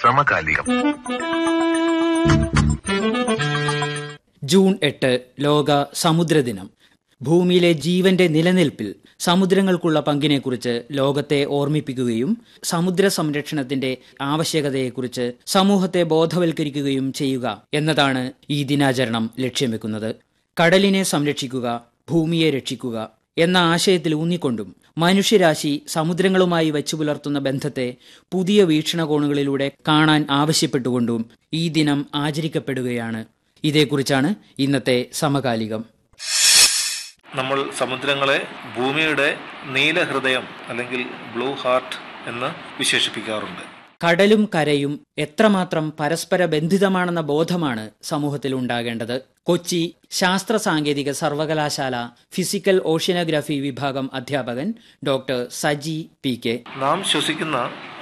സമകാലികം ജൂൺ എട്ട് ലോക സമുദ്രദിനം ഭൂമിയിലെ ജീവന്റെ നിലനിൽപ്പിൽ സമുദ്രങ്ങൾക്കുള്ള പങ്കിനെക്കുറിച്ച് ലോകത്തെ ഓർമ്മിപ്പിക്കുകയും സമുദ്ര സംരക്ഷണത്തിന്റെ ആവശ്യകതയെക്കുറിച്ച് സമൂഹത്തെ ബോധവൽക്കരിക്കുകയും ചെയ്യുക എന്നതാണ് ഈ ദിനാചരണം ലക്ഷ്യം വെക്കുന്നത് കടലിനെ സംരക്ഷിക്കുക ഭൂമിയെ രക്ഷിക്കുക എന്ന ആശയത്തിൽ ഊന്നിക്കൊണ്ടും മനുഷ്യരാശി സമുദ്രങ്ങളുമായി വെച്ചു പുലർത്തുന്ന ബന്ധത്തെ പുതിയ വീക്ഷണകോണുകളിലൂടെ കാണാൻ ആവശ്യപ്പെട്ടുകൊണ്ടും ഈ ദിനം ആചരിക്കപ്പെടുകയാണ് ഇതേക്കുറിച്ചാണ് ഇന്നത്തെ സമകാലികം നമ്മൾ സമുദ്രങ്ങളെ ഭൂമിയുടെ നീലഹൃദയം അല്ലെങ്കിൽ ബ്ലൂ ഹാർട്ട് എന്ന് വിശേഷിപ്പിക്കാറുണ്ട് കടലും കരയും എത്രമാത്രം പരസ്പര ബന്ധിതമാണെന്ന ബോധമാണ് സമൂഹത്തിൽ ഉണ്ടാകേണ്ടത് കൊച്ചി ശാസ്ത്ര സാങ്കേതിക സർവകലാശാല ഫിസിക്കൽ ഓഷ്യനോഗ്രാഫി വിഭാഗം അധ്യാപകൻ ഡോക്ടർ സജി പി കെ നാം ശ്വസിക്കുന്ന